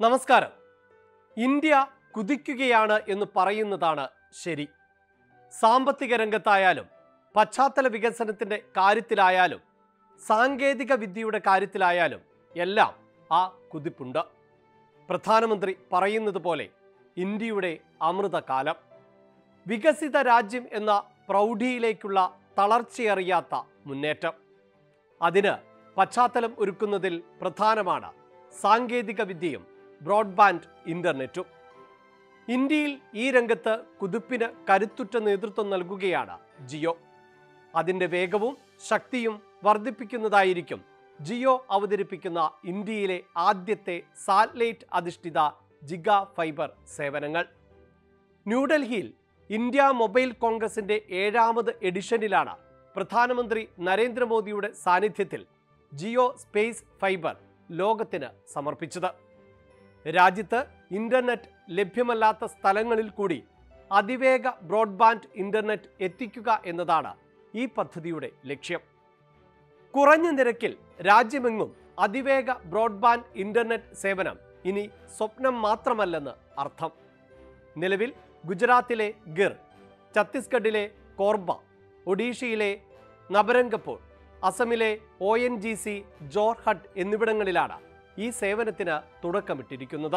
നമസ്കാരം ഇന്ത്യ കുതിക്കുകയാണ് എന്ന് പറയുന്നതാണ് ശരി സാമ്പത്തിക രംഗത്തായാലും പശ്ചാത്തല വികസനത്തിൻ്റെ കാര്യത്തിലായാലും സാങ്കേതിക വിദ്യയുടെ കാര്യത്തിലായാലും എല്ലാം ആ കുതിപ്പുണ്ട് പ്രധാനമന്ത്രി പറയുന്നത് പോലെ ഇന്ത്യയുടെ അമൃതകാലം വികസിത രാജ്യം എന്ന പ്രൗഢിയിലേക്കുള്ള തളർച്ചയറിയാത്ത മുന്നേറ്റം അതിന് പശ്ചാത്തലം ഒരുക്കുന്നതിൽ പ്രധാനമാണ് സാങ്കേതിക വിദ്യയും ബ്രോഡ്ബാൻഡ് ഇന്റർനെറ്റും ഇന്ത്യയിൽ ഈ രംഗത്ത് കുതിപ്പിന് കരുത്തുറ്റ നേതൃത്വം നൽകുകയാണ് ജിയോ അതിൻ്റെ വേഗവും ശക്തിയും വർദ്ധിപ്പിക്കുന്നതായിരിക്കും ജിയോ അവതരിപ്പിക്കുന്ന ഇന്ത്യയിലെ ആദ്യത്തെ സാറ്റലൈറ്റ് അധിഷ്ഠിത ജിഗ ഫൈബർ സേവനങ്ങൾ ന്യൂഡൽഹിയിൽ ഇന്ത്യ മൊബൈൽ കോൺഗ്രസിന്റെ ഏഴാമത് എഡിഷനിലാണ് പ്രധാനമന്ത്രി നരേന്ദ്രമോദിയുടെ സാന്നിധ്യത്തിൽ ജിയോ സ്പേസ് ഫൈബർ ലോകത്തിന് സമർപ്പിച്ചത് രാജ്യത്ത് ഇന്റർനെറ്റ് ലഭ്യമല്ലാത്ത സ്ഥലങ്ങളിൽ കൂടി അതിവേഗ ബ്രോഡ്ബാൻഡ് ഇന്റർനെറ്റ് എത്തിക്കുക എന്നതാണ് ഈ പദ്ധതിയുടെ ലക്ഷ്യം കുറഞ്ഞ നിരക്കിൽ രാജ്യമെങ്ങും അതിവേഗ ബ്രോഡ്ബാൻഡ് ഇന്റർനെറ്റ് സേവനം ഇനി സ്വപ്നം മാത്രമല്ലെന്ന് അർത്ഥം നിലവിൽ ഗുജറാത്തിലെ ഗിർ ഛത്തീസ്ഗഡിലെ കോർബ ഒഡീഷയിലെ നബരംഗപൂർ അസമിലെ O N G C Jorhat എന്നിവിടങ്ങളിലാണ് ഈ സേവനത്തിന് തുടക്കമിട്ടിരിക്കുന്നത്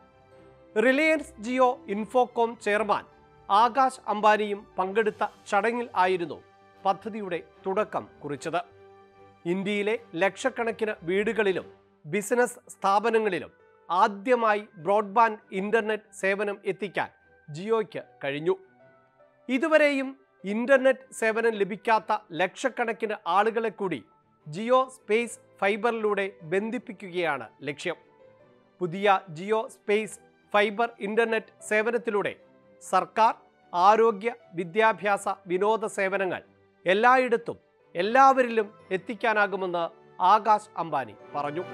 Reliance Jio Infocomm chairman Akash അംബാനിയും പങ്കെടുത്ത ചടങ്ങിൽ ആയിരുന്നു പദ്ധതിയുടെ തുടക്കം കുറിച്ചത് ഇന്ത്യയിലെ ലക്ഷക്കണക്കിന് വീടുകളിലും ബിസിനസ് സ്ഥാപനങ്ങളിലും ആദ്യമായി ബ്രോഡ്ബാൻഡ് ഇന്റർനെറ്റ് സേവനം എത്തിക്കാൻ ജിയോയ്ക്ക് കഴിഞ്ഞു ഇതുവരെയും ഇന്റർനെറ്റ് സേവനം ലഭിക്കാത്ത ലക്ഷക്കണക്കിന് ആളുകളെ കൂടി ജിയോ സ്പേസ് ഫൈബറിലൂടെ ബന്ധിപ്പിക്കുകയാണ് ലക്ഷ്യം പുതിയ ജിയോ സ്പേസ് ഫൈബർ ഇന്റർനെറ്റ് സേവനത്തിലൂടെ സർക്കാർ ആരോഗ്യ വിദ്യാഭ്യാസ വിനോദ സേവനങ്ങൾ എല്ലായിടത്തും എല്ലാവരിലും എത്തിക്കാനാകുമെന്ന് ആകാശ് അംബാനി പറഞ്ഞു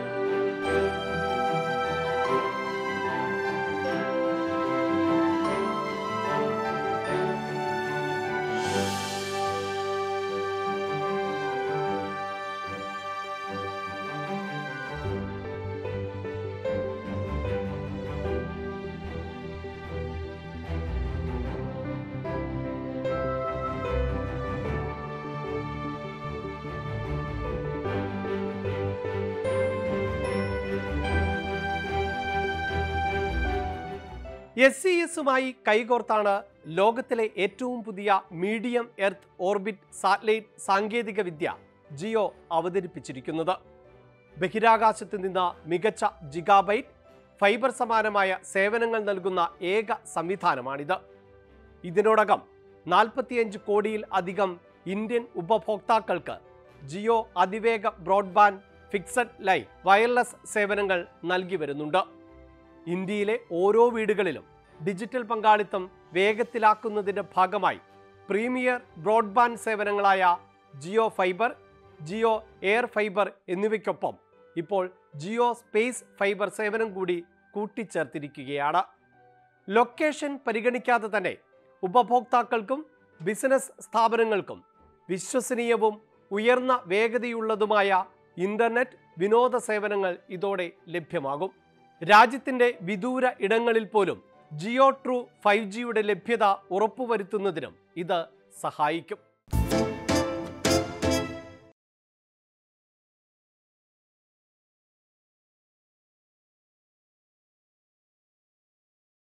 എസ് സി എസുമായി കൈകോർത്താണ് ലോകത്തിലെ ഏറ്റവും പുതിയ മീഡിയം എർത്ത് ഓർബിറ്റ് സാറ്റലൈറ്റ് സാങ്കേതിക വിദ്യ ജിയോ അവതരിപ്പിച്ചിരിക്കുന്നത് ബഹിരാകാശത്ത് നിന്ന് മികച്ച ജിഗാബൈറ്റ് ഫൈബർ സമാനമായ സേവനങ്ങൾ നൽകുന്ന ഏക സംവിധാനമാണിത് ഇതിനോടകം നാൽപ്പത്തിയഞ്ച് കോടിയിൽ അധികം ഇന്ത്യൻ ഉപഭോക്താക്കൾക്ക് ജിയോ അതിവേഗ ബ്രോഡ്ബാൻഡ് ഫിക്സഡ് ലൈൻ വയർലെസ് സേവനങ്ങൾ നൽകി വരുന്നുണ്ട് ഇന്ത്യയിലെ ഓരോ വീടുകളിലും ഡിജിറ്റൽ പങ്കാളിത്തം വേഗത്തിലാക്കുന്നതിന്റെ ഭാഗമായി പ്രീമിയർ ബ്രോഡ്ബാൻഡ് സേവനങ്ങളായ Jio fibre Jio air fibre എന്നിവയ്ക്കൊപ്പം ഇപ്പോൾ ജിയോ സ്പേസ് ഫൈബർ സേവനം കൂടി കൂട്ടിച്ചേർത്തിരിക്കുകയാണ് ലൊക്കേഷൻ പരിഗണിക്കാതെ തന്നെ ഉപഭോക്താക്കൾക്കും ബിസിനസ് സ്ഥാപനങ്ങൾക്കും വിശ്വസനീയവും ഉയർന്ന വേഗതയുള്ളതുമായ ഇന്റർനെറ്റ് വിനോദ സേവനങ്ങൾ ഇതോടെ ലഭ്യമാകും രാജ്യത്തിന്റെ വിദൂര ഇടങ്ങളിൽ പോലും ജിയോ ട്രൂ ഫൈവ് ജിയുടെ ലഭ്യത ഉറപ്പുവരുത്തുന്നതിനും ഇത് സഹായിക്കും